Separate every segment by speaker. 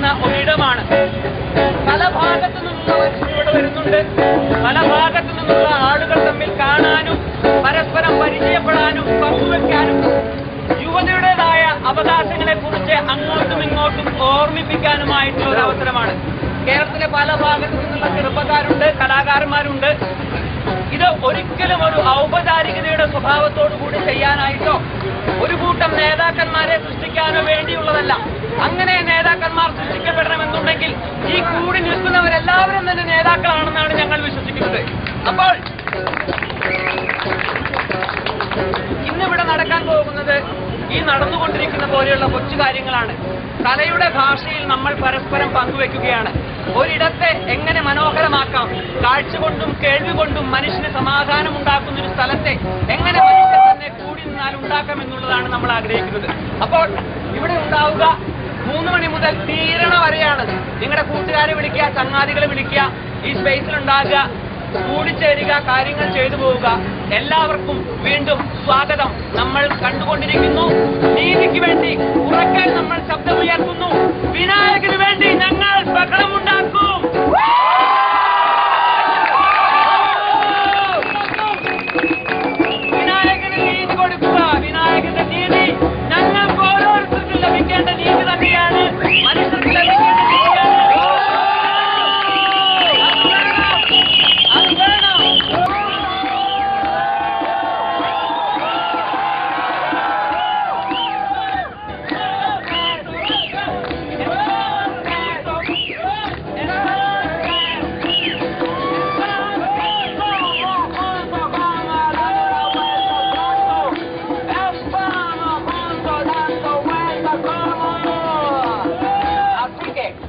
Speaker 1: നിൽക്കുന്ന ഒരിടമാണ് പല ഭാഗത്തു നിന്നുള്ളവർ ഇവിടെ വരുന്നുണ്ട് പല ഭാഗത്തു നിന്നുള്ള ആളുകൾ തമ്മിൽ കാണാനും പരസ്പരം പരിചയപ്പെടാനും പങ്കുവെക്കാനും യുവതയുടേതായ അവകാശങ്ങളെ കുറിച്ച് അങ്ങോട്ടും ഇങ്ങോട്ടും ഓർമ്മിപ്പിക്കാനുമായിട്ടുള്ള ഒരു അവസരമാണ് കേരളത്തിലെ പല ഭാഗത്തു നിന്നുള്ള ചെറുപ്പക്കാരുണ്ട് കലാകാരന്മാരുണ്ട് ഇത് ഒരിക്കലും ഒരു ഔപചാരികതയുടെ സ്വഭാവത്തോടു കൂടി ചെയ്യാനായിട്ടോ ഒരു കൂട്ടം നേതാക്കന്മാരെ സൃഷ്ടിക്കാനോ വേണ്ടിയുള്ളതല്ല അങ്ങനെ നേതാക്കന്മാർ സൃഷ്ടിക്കപ്പെടണമെന്നുണ്ടെങ്കിൽ ഈ കൂടി നിൽക്കുന്നവരെല്ലാവരും തന്നെ നേതാക്കളാണെന്നാണ് ഞങ്ങൾ വിശ്വസിക്കുന്നത് അപ്പോൾ ഇന്നിവിടെ നടക്കാൻ പോകുന്നത് ഈ നടന്നുകൊണ്ടിരിക്കുന്ന പോലെയുള്ള കൊച്ചു കാര്യങ്ങളാണ് കലയുടെ ഭാഷയിൽ നമ്മൾ പരസ്പരം പങ്കുവെക്കുകയാണ് ഒരിടത്തെ എങ്ങനെ മനോഹരമാക്കാം കാഴ്ച കൊണ്ടും കേൾവി കൊണ്ടും മനുഷ്യന് സമാധാനം ഉണ്ടാക്കുന്ന ഒരു സ്ഥലത്തെ എങ്ങനെ മനുഷ്യൻ തന്നെ കൂടി നിന്നാൽ ഉണ്ടാക്കാം എന്നുള്ളതാണ് നമ്മൾ ആഗ്രഹിക്കുന്നത് അപ്പോൾ ഇവിടെ ഉണ്ടാവുക മൂന്ന് മണി മുതൽ തീരണ വരെയാണ് നിങ്ങളുടെ കൂട്ടുകാരെ വിളിക്കുക ചങ്ങാതികളെ വിളിക്കുക ഈ സ്പേസിൽ ഉണ്ടാകുക കൂടിച്ചേരുക കാര്യങ്ങൾ ചെയ്തു പോവുക എല്ലാവർക്കും വീണ്ടും സ്വാഗതം നമ്മൾ കണ്ടുകൊണ്ടിരിക്കുന്നു നീതിക്ക് വേണ്ടി ഉറക്കാൻ നമ്മൾ ശബ്ദമുയർത്തുന്നു വിനായകന് വേണ്ടി ഞങ്ങൾ ബഹളമുണ്ടാക്കും വിനായകന് നീതി കൊടുക്കുക വിനായകന്റെ നീതി ഞങ്ങൾക്ക് ഓരോരുത്തർക്കും ലഭിക്കേണ്ട നീതി തന്നെയാണ് മനുഷ്യർക്ക് ലഭിക്കേണ്ട നീതിയാണ് അത് വേണം. അത് വേണം. Así que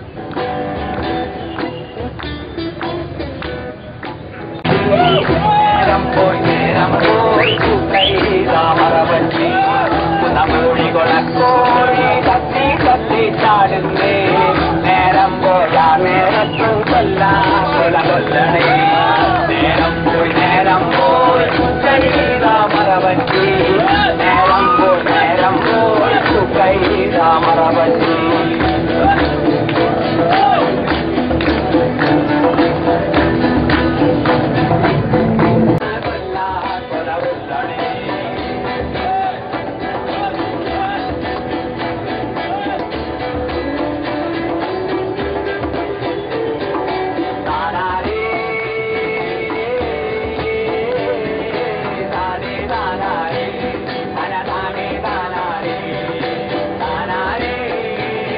Speaker 2: നേരം പോയി നേരം പോയി കൈതാമറവഞ്ചി പുനമൂടി കൊളക്കോടി തത്തി തത്തി ചാടുന്നേ നേരം പോയാ നേരത്തും കൊല്ലാൻ കൊല കൊല്ലണേ നേരം പോയി നേരം പോയി കൈതാമറവഞ്ചി നേരം പോയി നേരം പോയി കൈതാമറവഞ്ചി േ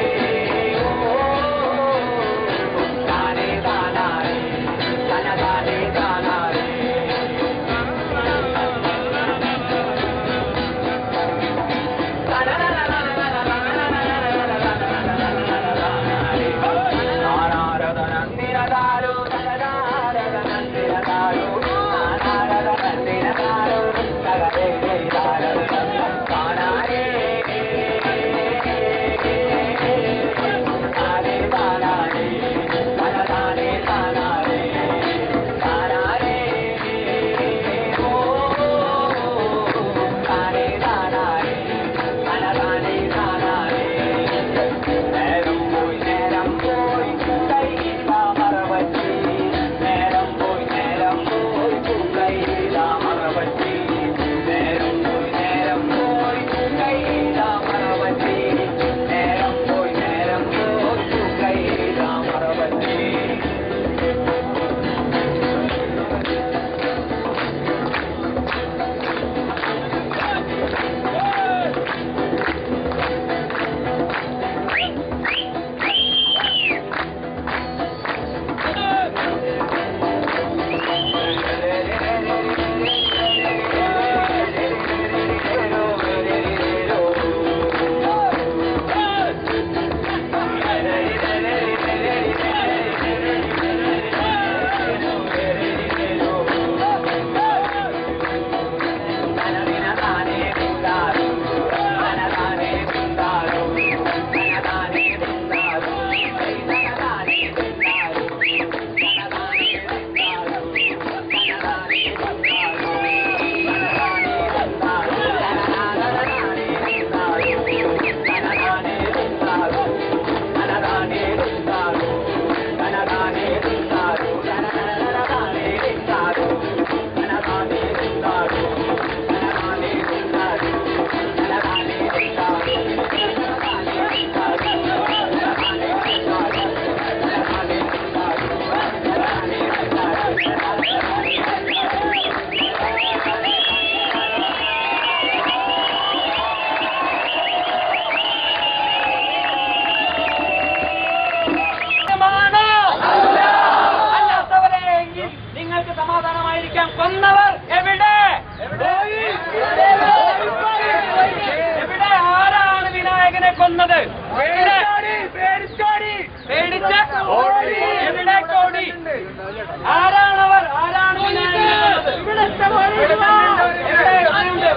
Speaker 1: ആരാണവർ ആരാണ് വിനായകനെന്നുള്ളത്? എവിടെ? എവിടെയുണ്ട്?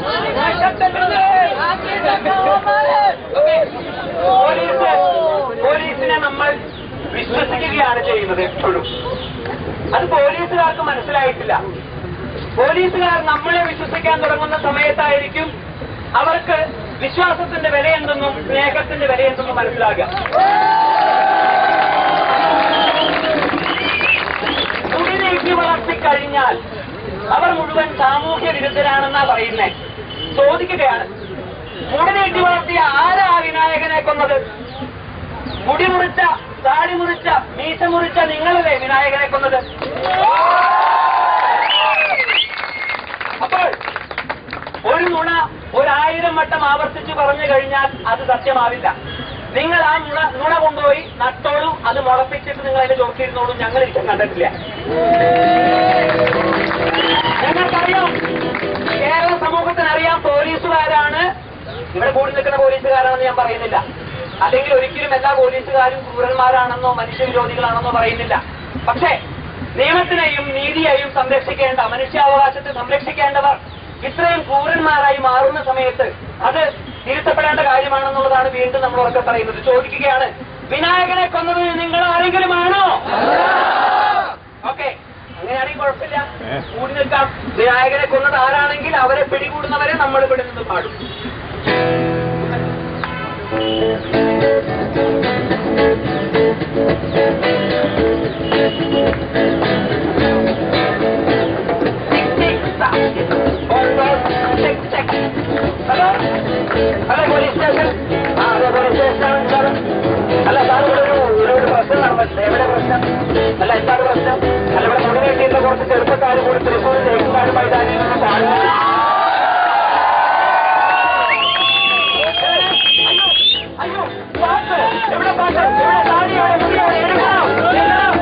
Speaker 1: ഓക്കേ. പോലീസ് പോലീസിനെ നമ്മൾ വിശ്വസിക്കുകയാണ് ചെയ്യുന്നത് എപ്പോഴും അത് പോലീസുകാർക്ക് മനസ്സിലായിട്ടില്ല പോലീസുകാർ നമ്മളെ വിശ്വസിക്കാൻ തുടങ്ങുന്ന സമയത്തായിരിക്കും അവർക്ക് വിശ്വാസത്തിന്റെ വില എന്തെന്നും സ്നേഹത്തിന്റെ വില എന്തെന്നും മനസ്സിലാകുക മുടി നീക്കി വളർത്തിക്കഴിഞ്ഞാൽ അവർ മുഴുവൻ സാമൂഹ്യ വിരുദ്ധരാണെന്നാ പറയുന്നേ ചോദിക്കുകയാണ് മുടി നീട്ടി വളർത്തിയ ആരാ വിനായകനെ കൊന്നത് മുടി മുറിച്ച താടി മുറിച്ച മീശ മുറിച്ച നിങ്ങളല്ലേ വിനായകനെ കൊന്നത് അപ്പോൾ ഒരു നുണ ഒരായിരം വട്ടം ആവർത്തിച്ച് പറഞ്ഞു കഴിഞ്ഞാൽ അത് സത്യമാവില്ല നിങ്ങൾ ആ നുണ നുണ കൊണ്ടുപോയി നട്ടോളും അത് മുളപ്പിച്ചിട്ട് നിങ്ങൾ അതിന്റെ ചോക്കിയിരുന്നോളും ഞങ്ങൾ ഇരിക്കാൻ കണ്ടിട്ടില്ല ഞങ്ങൾക്കറിയാം കേരള സമൂഹത്തിനറിയാം പോലീസുകാരാണ് ഇവിടെ കൂടി നിൽക്കുന്ന പോലീസുകാരാണെന്ന് ഞാൻ പറയുന്നില്ല അല്ലെങ്കിൽ ഒരിക്കലും എല്ലാ പോലീസുകാരും ക്രൂരന്മാരാണെന്നോ മനുഷ്യവിരോധികളാണെന്നോ പറയുന്നില്ല പക്ഷേ നിയമത്തിനെയും നീതിയെയും സംരക്ഷിക്കേണ്ട മനുഷ്യാവകാശത്തെ സംരക്ഷിക്കേണ്ടവർ ഇത്രയും ക്രൂരന്മാരായി മാറുന്ന സമയത്ത് അത് തിരുത്തപ്പെടേണ്ട കാര്യമാണെന്നുള്ളതാണ് വീണ്ടും നമ്മൾ ഉറക്കെ പറയുന്നത് ചോദിക്കുകയാണ് വിനായകനെ കൊന്നത് നിങ്ങൾ ആരെങ്കിലും ആണോ ഓക്കെ അങ്ങനെയാണെങ്കിൽ കുഴപ്പമില്ല കൂടി നിൽക്കാം വിനായകനെ കൊന്നത് ആരാണെങ്കിൽ അവരെ പിടികൂടുന്നവരെ നമ്മൾ ഇവിടെ നിന്ന് പാടും ഹലോ ഹലോ പോലീസ് സ്റ്റേഷൻ ആ അതെ പോലീസ് സ്റ്റേഷൻ സാർ അല്ല സാർ ഇവിടെ ഒരു ഇവിടെ ഒരു പ്രശ്നം നടന്നിട്ടുണ്ട് എവിടെ പ്രശ്നം അല്ല എന്താണ് പ്രശ്നം അല്ല ഇവിടെ മുടി നീട്ടിയിട്ടുള്ള കുറച്ച് ചെറുപ്പക്കാർ കൂടി തൃശ്ശൂർ തേക്കുകാട് മൈതാനിയിൽ നിന്ന് പാടുന്നു അയ്യോ പാട്ട് എവിടെ പാട്ട് എവിടെ താടി എവിടെ മുടി എവിടെ എടുക്കണം എടുക്കണം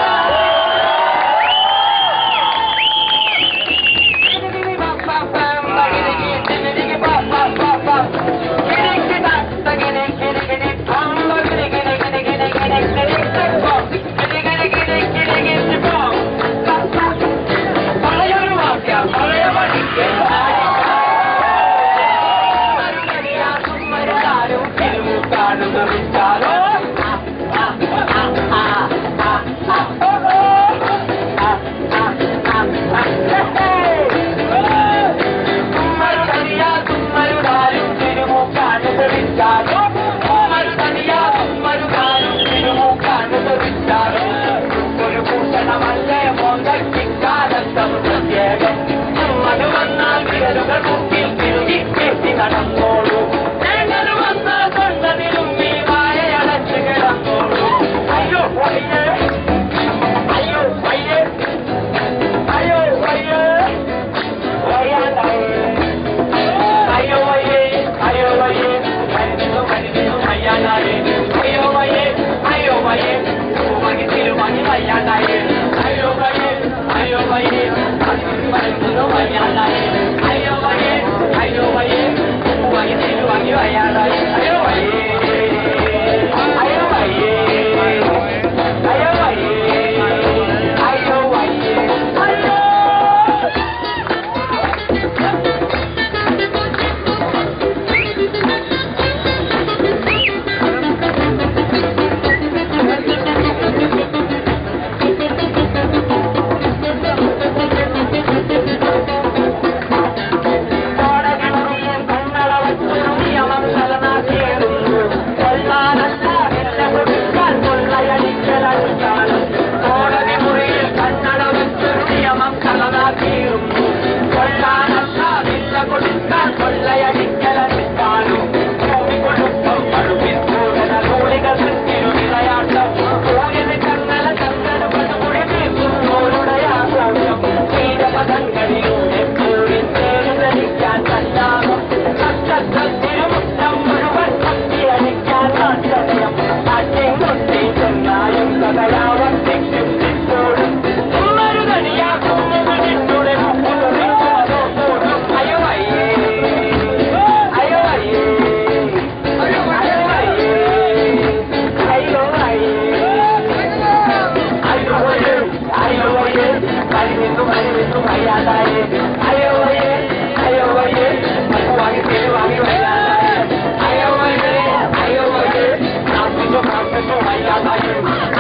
Speaker 1: ഒരു ഭൂഷണമല്ലേ മോന്തക്കാലത്തം പ്രത്യേകം അത് വന്നാൽ വിരലുകൾ മുക്കിൽ തിരുകി കെട്ടി നടന്നോളൂ ഞങ്ങൾ വന്ന തൊണ്ടതിലും ഈ വായയടച്ച്
Speaker 2: വയ്യാതായി